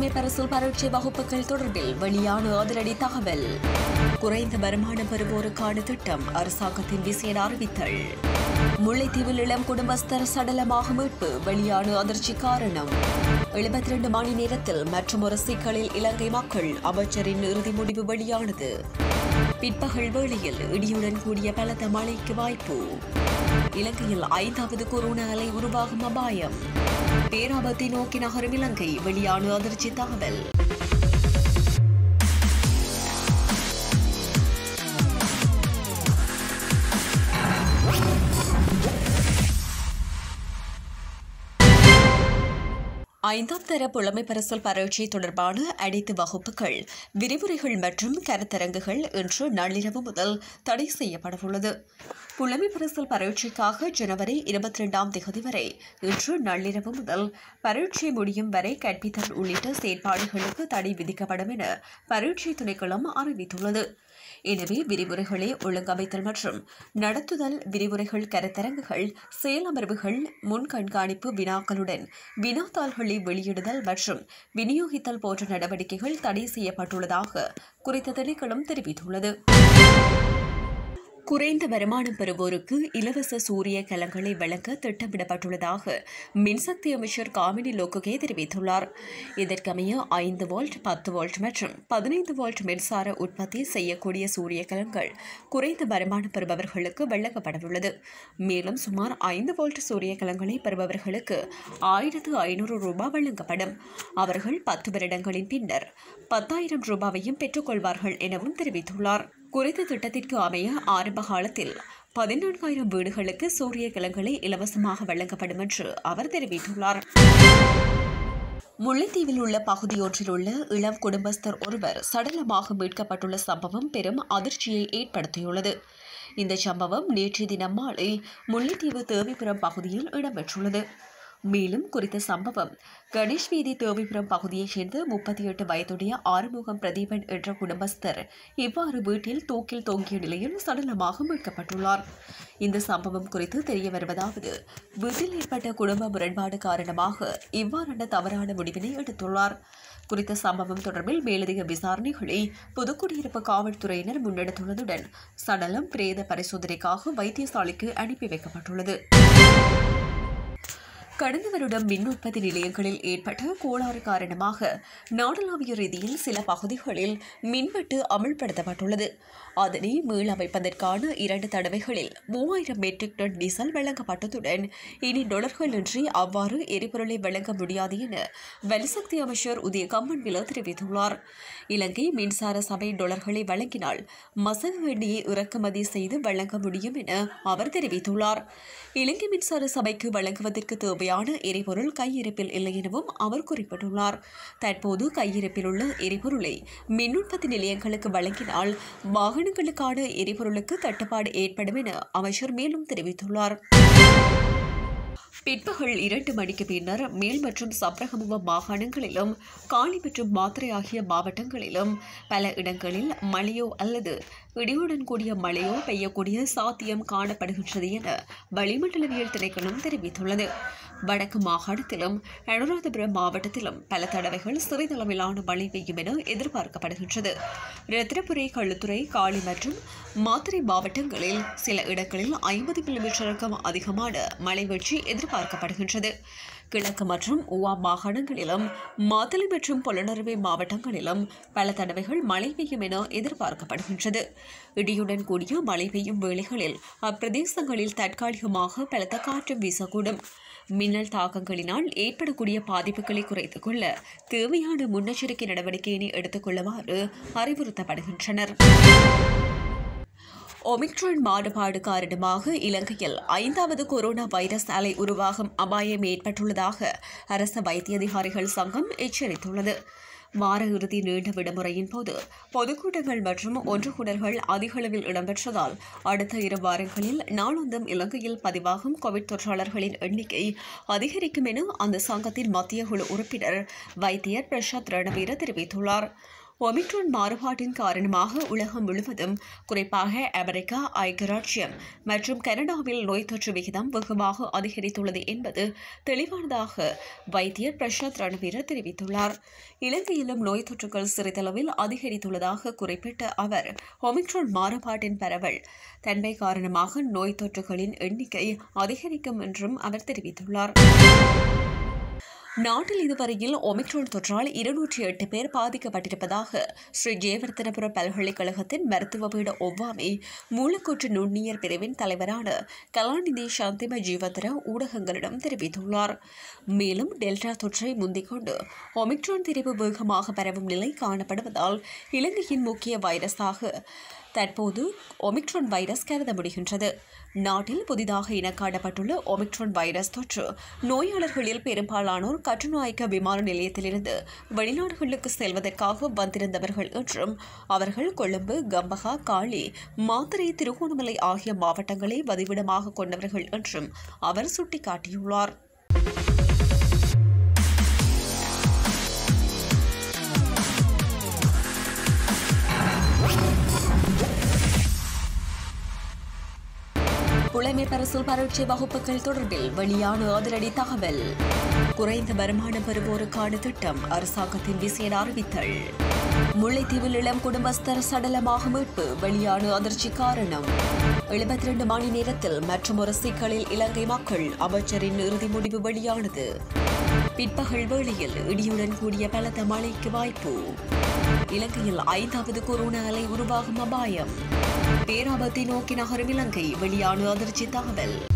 புலமை பரிசில் பரீட்சை வகுப்புகள் தொடர்பில் வெளியான அதிரடி தகவல் குறைந்த வருமானம் பெறுவோருக்கான திட்டம் அரசாங்கத்தின் விசேட அறிவித்தல் முல்லைத்தீவில் இளம் குடும்பஸ்தர் சடலமாக மீட்பு வெளியான அதிர்ச்சி காரணம் எழுபத்தி ரெண்டு மணி நேரத்தில் மற்றொரு சிக்கலில் இலங்கை மக்கள் அமைச்சரின் இறுதி முடிவு வெளியானது பிற்பகல் வேளையில் இடியுடன் கூடிய பலத்த மழைக்கு வாய்ப்பு இலங்கையில் ஐந்தாவது கொரோனா அலை உருவாகும் அபாயம் பேராபத்தை நோக்கி நகரும் இலங்கை வெளியான அதிர்ச்சி தகவல் ஐந்தாம் தர புலமை பரிசல் பரீட்சை தொடர்பான அனைத்து வகுப்புகள் விரிவுரைகள் மற்றும் கருத்தரங்குகள் இன்று நள்ளிரவு முதல் தடை செய்யப்படவுள்ளது புலமை பரிசல் பரீட்சைக்காக ஜனவரி இருபத்தி ரெண்டாம் தேதி வரை இன்று நள்ளிரவு முதல் பரீட்சை முடியும் வரை கற்பித்தல் உள்ளிட்ட செயற்பாடுகளுக்கு தடை விதிக்கப்படும் என பரீட்சை திணைக்களம் அறிவித்துள்ளது எனவே விரிவுரைகளை ஒழுங்கமைத்தல் மற்றும் நடத்துதல் விரிவுரைகள் கருத்தரங்குகள் செயலமர்வுகள் முன் கண்காணிப்பு வினாக்களுடன் வினாத்தாள்களை வெளியிடுதல் மற்றும் விநியோகித்தல் போன்ற நடவடிக்கைகள் தடை செய்யப்பட்டுள்ளதாக குறித்த திணைக்களம் தெரிவித்துள்ளது குறைந்த வருமானம் பெறுவோருக்கு இலவச சூரிய கலங்களை வழங்க திட்டமிடப்பட்டுள்ளதாக மின்சக்தி அமைச்சர் காமினி லோக்குகே தெரிவித்துள்ளார் இதற்கமைய ஐந்து வோல்ட் பத்து வோல்ட் மற்றும் பதினைந்து வோல்ட் மின்சார உற்பத்தி செய்யக்கூடிய சூரிய கலங்கள் குறைந்த வருமானம் பெறுபவர்களுக்கு வழங்கப்படவுள்ளது மேலும் சுமார் ஐந்து வோல்ட் சூரிய கலங்களை பெறுபவர்களுக்கு ஆயிரத்து ஐநூறு ரூபாய் வழங்கப்படும் அவர்கள் பத்து வருடங்களின் பின்னர் பத்தாயிரம் ரூபாவையும் பெற்றுக்கொள்வார்கள் எனவும் தெரிவித்துள்ளார் குறித்த திட்டத்திற்கு அமைய ஆரம்ப காலத்தில் பதினான்காயிரம் வீடுகளுக்கு சூரிய கிழங்குகளை இலவசமாக வழங்கப்படும் என்று அவர் தெரிவித்துள்ளார் முல்லைத்தீவில் உள்ள பகுதியொன்றில் உள்ள இளம் குடும்பஸ்தர் ஒருவர் சடலமாக மீட்கப்பட்டுள்ள சம்பவம் பெரும் அதிர்ச்சியை ஏற்படுத்தியுள்ளது இந்த சம்பவம் நேற்றைய தினம் மாலை முல்லைத்தீவு தேவிபுரம் பகுதியில் இடம்பெற்றுள்ளது மேலும் குறித்த சம்பவம் கணேஷ் வீதி தேவிபுரம் பகுதியைச் சேர்ந்த முப்பத்தி எட்டு வயதுடைய ஆறுமுகம் பிரதீபன் என்ற குடும்பஸ்தர் இவ்வாறு வீட்டில் தூக்கில் தொங்கிய நிலையில் சடலமாக மீட்கப்பட்டுள்ளார் இந்த சம்பவம் குறித்து தெரிய வருவதாவது வீட்டில் ஏற்பட்ட குடும்ப முரண்பாடு காரணமாக இவ்வாறான தவறான முடிவினை எடுத்துள்ளார் குறித்த சம்பவம் தொடர்பில் மேலதிக விசாரணைகளை புதுக்குடியிருப்பு காவல்துறையினர் முன்னெடுத்துள்ளதுடன் சடலம் பிரேத பரிசோதனைக்காக வைத்தியசாலைக்கு அனுப்பி வைக்கப்பட்டுள்ளது கடந்த வருடம் மின் உற்பத்தி நிலையங்களில் ஏற்பட்ட கோளாறு காரணமாக நாடளாவிய ரீதியில் சில பகுதிகளில் மின்வெட்டு அமல்படுத்தப்பட்டுள்ளது அதனை மீளமைப்பதற்கான இரண்டு தடவைகளில் மூவாயிரம் மெட்ரிக் டன் டீசல் வழங்கப்பட்டதுடன் இனி டொலர்களின்றி அவ்வாறு எரிபொருளை வழங்க முடியாது என வலுசக்தி அமைச்சர் உதய கம்மன்வில தெரிவித்துள்ளார் இலங்கை மின்சார சபை டொலர்களை வழங்கினால் மசகு எண்ணெயை இறக்குமதி செய்து வழங்க முடியும் என அவர் தெரிவித்துள்ளார் இலங்கை மின்சார சபைக்கு வழங்குவதற்கு தேவையான எரிபொருள் கையிருப்பில் இல்லை எனவும் அவர் குறிப்பிட்டுள்ளார் தற்போது கையிருப்பில் உள்ள எரிபொருளை மின் உற்பத்தி நிலையங்களுக்கு வழங்கினால் வாகனங்களுக்கான எரிபொருளுக்கு தட்டுப்பாடு ஏற்படும் என அமைச்சர் மேலும் தெரிவித்துள்ளார் பிற்பகல் இரண்டு மணிக்கு பின்னர் மேல் மற்றும் சப்ரகமுவ மாகாணங்களிலும் காலி மற்றும் மாத்திரை ஆகிய மாவட்டங்களிலும் பல இடங்களில் மழையோ அல்லது இடியுடன் கூடிய மழையோ பெய்யக்கூடிய சாத்தியம் காணப்படுகின்றது என வளிமண்டலவியல் திணைக்களம் தெரிவித்துள்ளது வடக்கு மாகாணத்திலும் அனுராதபுரம் மாவட்டத்திலும் பல தடவைகள் சிறிதளவிலான மழை பெய்யும் என எதிர்பார்க்கப்படுகின்றது ரத்தினபுரி களுத்துறை காளி மற்றும் மாத்திரை மாவட்டங்களில் சில இடங்களில் ஐம்பது கிலோமீட்டருக்கும் அதிகமான மழை வீழ்ச்சி எதிர்பார்க்கப்படுகின்றது கிழக்கு மற்றும் ஊவா மாகாணங்களிலும் மாத்தளை மற்றும் பொலனறுவை மாவட்டங்களிலும் பல தடவைகள் மழை பெய்யும் என எதிர்பார்க்கப்படுகின்றது இடியுடன் கூடிய மழை பெய்யும் வேளைகளில் அப்பிரதேசங்களில் தற்காலிகமாக பலத்த காற்று வீசக்கூடும் மின்னல் தாக்கங்களினால் ஏற்படக்கூடிய பாதிப்புகளை குறைத்துக் கொள்ள தேவையான முன்னெச்சரிக்கை நடவடிக்கையினை எடுத்துக்கொள்ளுமாறு அறிவுறுத்தப்படுகின்றனர் ஒமிக்ரான் மாறுபாடு காரணமாக இலங்கையில் ஐந்தாவது கொரோனா வைரஸ் அலை உருவாகும் அபாயம் ஏற்பட்டுள்ளதாக அரச வைத்திய அதிகாரிகள் சங்கம் எச்சரித்துள்ளது வார இறுதி நீண்ட விடுமுறையின் போது பொதுக்கூட்டங்கள் மற்றும் ஒன்றுகூடல்கள் அதிக அளவில் இடம்பெற்றதால் அடுத்த இரு வாரங்களில் நாளாந்தம் இலங்கையில் பதிவாகும் கோவிட் தொற்றாளர்களின் எண்ணிக்கை அதிகரிக்கும் என அந்த சங்கத்தின் மத்திய குழு உறுப்பினர் வைத்தியர் பிரசாத் ரணவீர தெரிவித்துள்ளார் ஒமிக்ரான் மாறுபாட்டின் காரணமாக உலகம் முழுவதும் குறிப்பாக அமெரிக்கா ஐக்கியராட்சியம் மற்றும் கனடாவில் நோய் தொற்று விகிதம் வெகுவாக அதிகரித்துள்ளது என்பது தெளிவானதாக வைத்தியர் பிரசாத் ரணவீர தெரிவித்துள்ளார் இலங்கையிலும் நோய் தொற்றுகள் சிறிதளவில் அதிகரித்துள்ளதாக குறிப்பிட்ட அவர் ஒமிக்ரான் மாறுபாட்டின் பரவல் தன்மை காரணமாக நோய் தொற்றுகளின் எண்ணிக்கை அதிகரிக்கும் என்றும் அவர் தெரிவித்துள்ளார் நாட்டில் இதுவரையில் ஒமிக்ரான் தொற்றால் இருநூற்றி எட்டு பேர் பாதிக்கப்பட்டிருப்பதாக ஸ்ரீ ஜெயவர்தனபுர பல்கலைக்கழகத்தின் மருத்துவ பீட ஒவ்வாமை மூலக்கூற்று நுண்ணியர் பிரிவின் தலைவரான கலாநிதி சாந்திம ஜீவந்திர ஊடகங்களிடம் தெரிவித்துள்ளார் மேலும் டெல்டா தொற்றை முந்திக் கொண்டு ஒமிக்ரான் திரிவு வேகமாக பரவும் நிலை காணப்படுவதால் இலங்கையின் முக்கிய வைரஸாக தற்போது ஒமிக்ரான் வைரஸ் கருத முடிகின்றது நாட்டில் புதிதாக இனக்காணப்பட்டுள்ள ஒமிக்ரான் வைரஸ் தொற்று நோயாளர்களில் பெரும்பாலானோர் கட்டுநாயக்க விமான நிலையத்திலிருந்து வெளிநாடுகளுக்கு செல்வதற்காக வந்திருந்தவர்கள் என்றும் அவர்கள் கொழும்பு கம்பகா காளி மாத்தறை திருகோணமலை ஆகிய மாவட்டங்களை வதிவிடமாக கொண்டவர்கள் என்றும் அவர் சுட்டிக்காட்டியுள்ளார் புலமை பரிசில் பரீட்சை வகுப்புகள் தொடர்பில் வெளியான அதிரடி தகவல் குறைந்த வருமானம் பெறுவோருக்கான திட்டம் அரசாங்கத்தின் விசேட அறிவித்தல் முல்லைத்தீவில் இளம் குடும்பஸ்தர் சடலமாக மீட்பு வெளியான அதிர்ச்சி காரணம் எழுபத்தி ரெண்டு மணி நேரத்தில் மற்றொரு சிக்கலில் இலங்கை மக்கள் அமைச்சரின் இறுதி முடிவு வெளியானது பிற்பகல் வேளையில் இடியுடன் கூடிய பலத்த மழைக்கு வாய்ப்பு இலங்கையில் ஐந்தாவது கொரோனா அலை உருவாகும் அபாயம் பேராபத்தை நோக்கி நகரும் இலங்கை வெளியான அதிர்ச்சி தகவல்